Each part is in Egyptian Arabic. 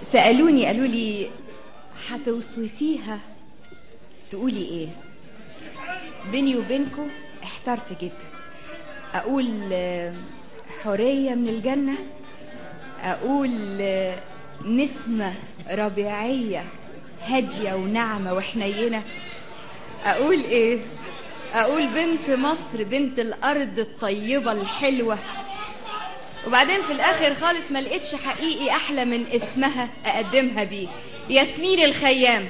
سألوني قالوا لي هتوصفيها تقولي ايه بيني وبينكم احترت جدا اقول آه، حورية من الجنة اقول آه، نسمة ربيعية هادية وناعمة وحنينة اقول ايه اقول بنت مصر بنت الارض الطيبة الحلوة وبعدين في الاخر خالص ما لقيتش حقيقي احلى من اسمها اقدمها بيه ياسمين الخيام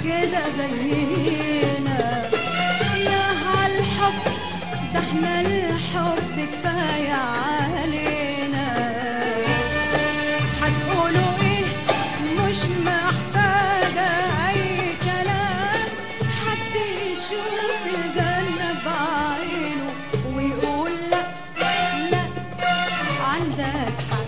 كده زينا يا هالحب ده احنا الحب كفاية علينا هتقولوا ايه مش محتاجة اي كلام حد يشوف الجنة بعينه ويقول لا لا عندك حق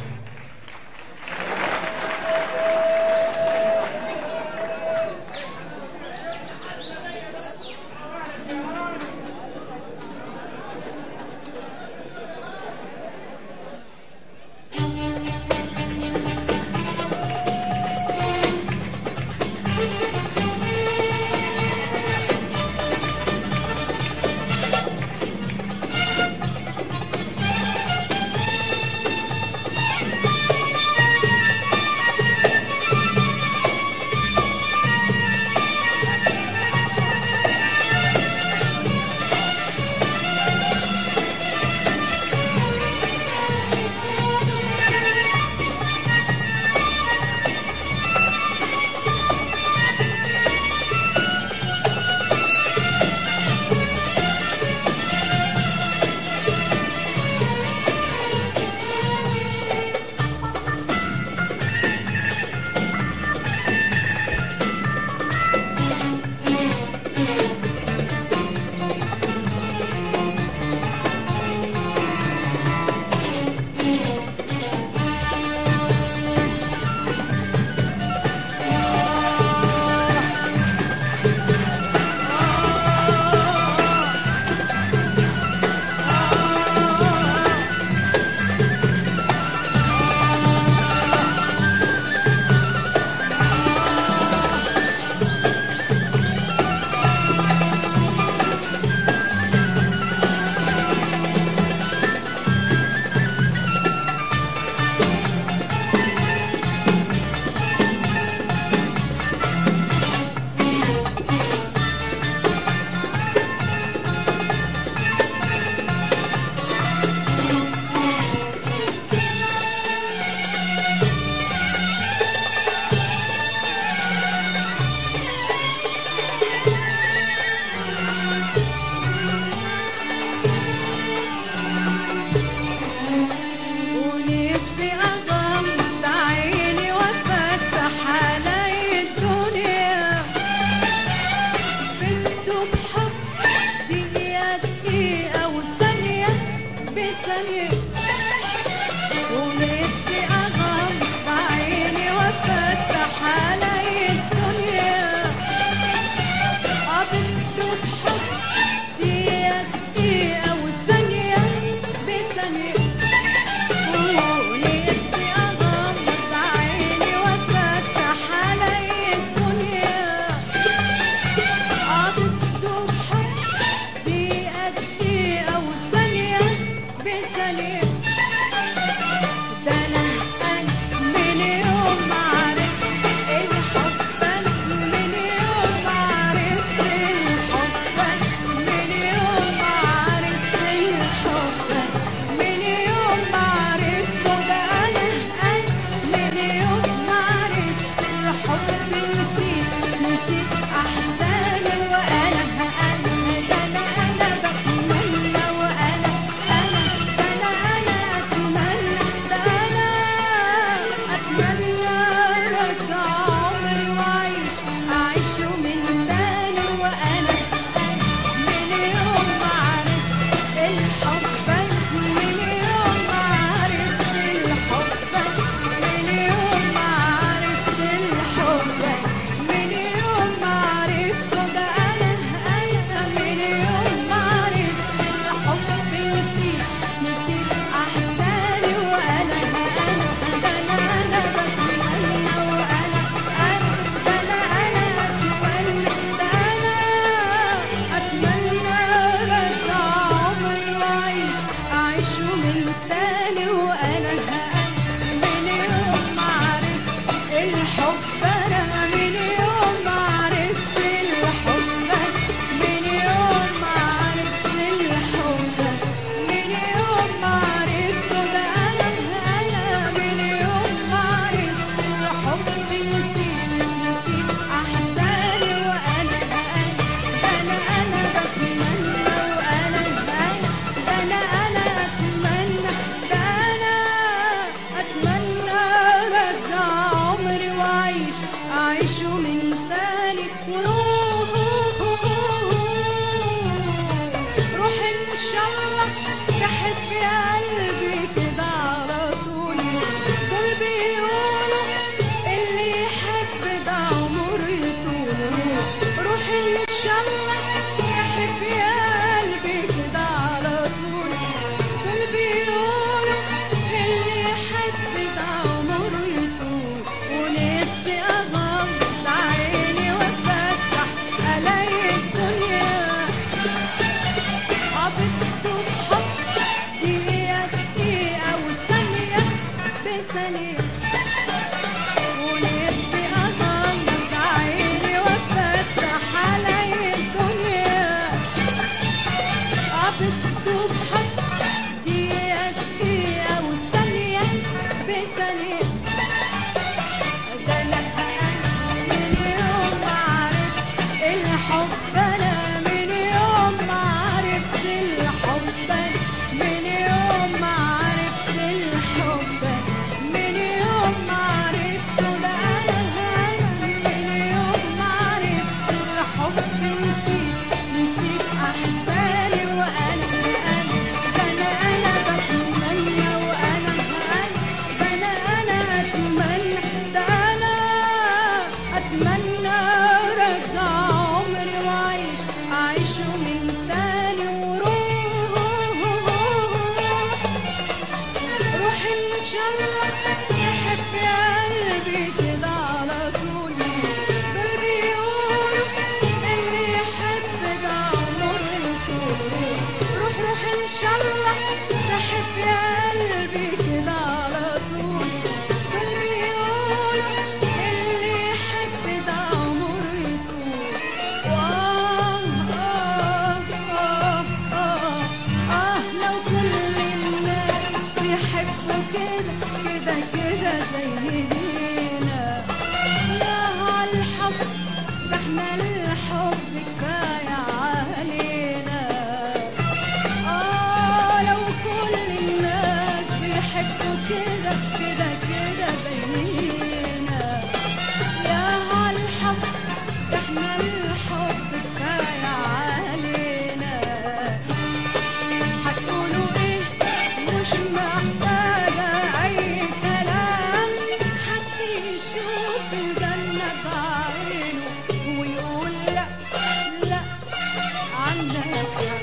يشوف الجنة بعينه ويقول لا لا عنك لا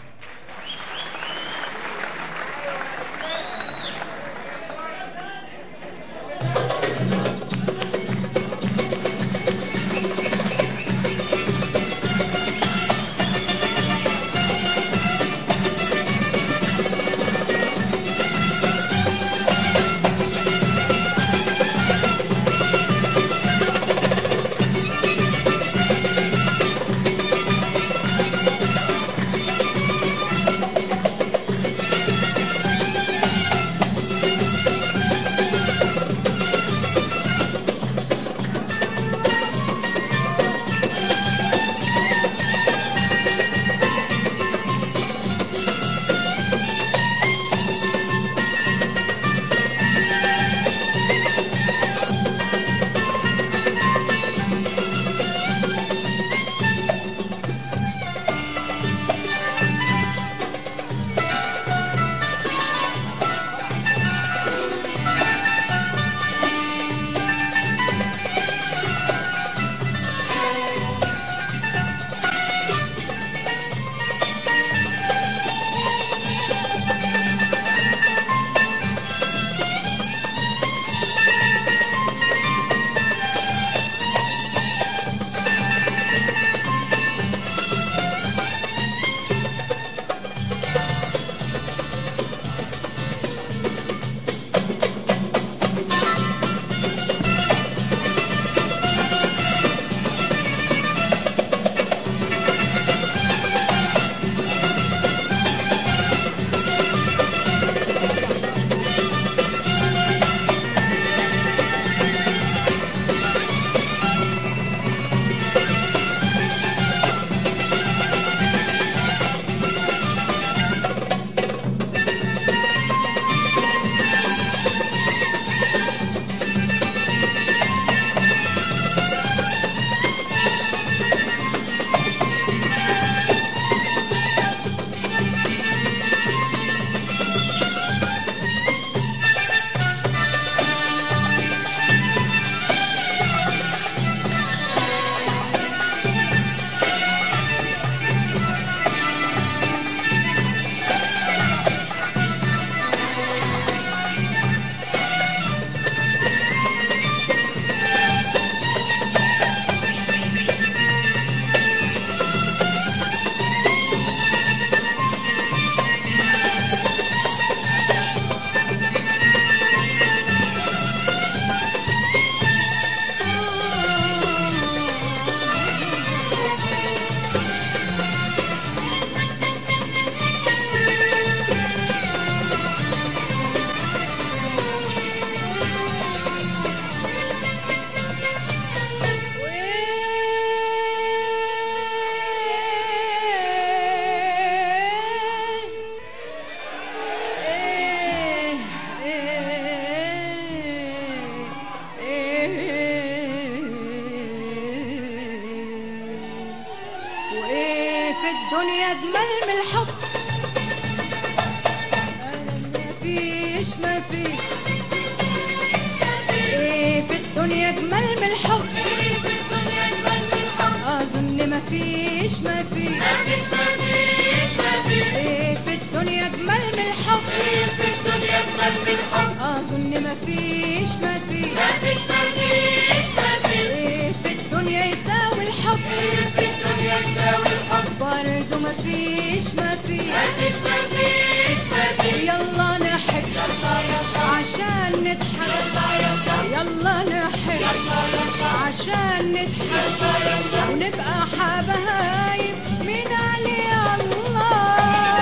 وايه في الدنيا اجمل من الحب انا ما فيش ما فيش ايه في الدنيا اجمل من الحب اظن ما فيش ما فيش ايه في الدنيا اجمل من الحب اظن ما فيش ما فيش ايه في الدنيا يساوي الحب برضه ما فيش ما فيش يلا نحب عشان نضحك يلا نحب عشان نضحك ونبقى حبايب من علي الله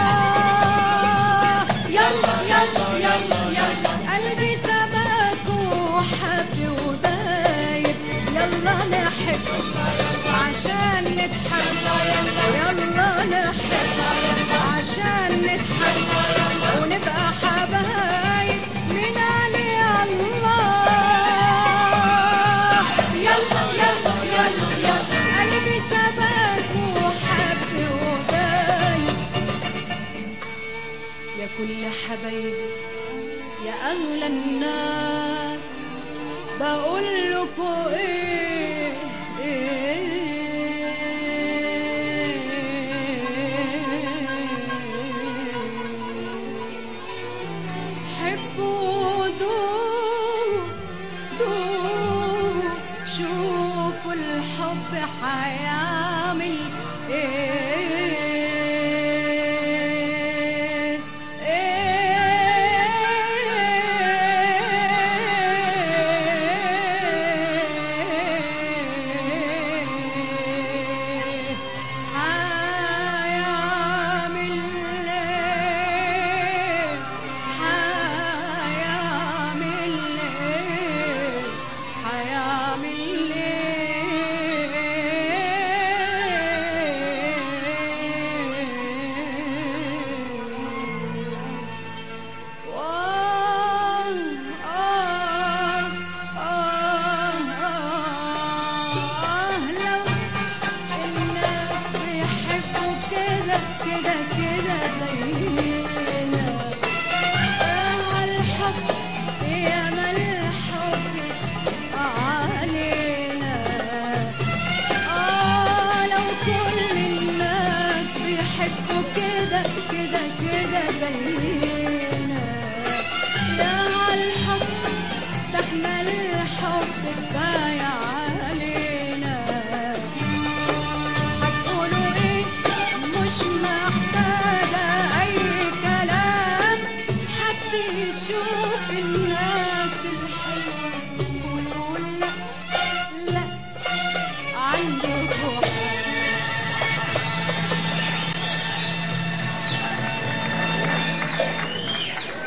يلا يلا يلا يلا قلبي سبقك وحب ودايب يلا نحب عشان نضحك يلا نحب عشان نضحك ونبقى حبايب من علي الله يلا يلا يلا يلا قلبي سبقك وحب ودايب يا كل حبايبي يا أغلى الناس بقول لكم ايه حبوا دوبوا دوبوا شوفوا الحب حيعمل ايه ايه حيعمل ايه حيعمل ايه حيعمل ايه وآه آه آه آه لو الناس بيحبوا كده كده كده زينا آه الحب يا ما الحب علينا آه لو كل الناس بيحبوا كده كده كده زينا يا الحب ده احنا الحب كفاية علينا هتقولوا ايه مش محتاجة أي كلام حد يشوف الناس الحلوة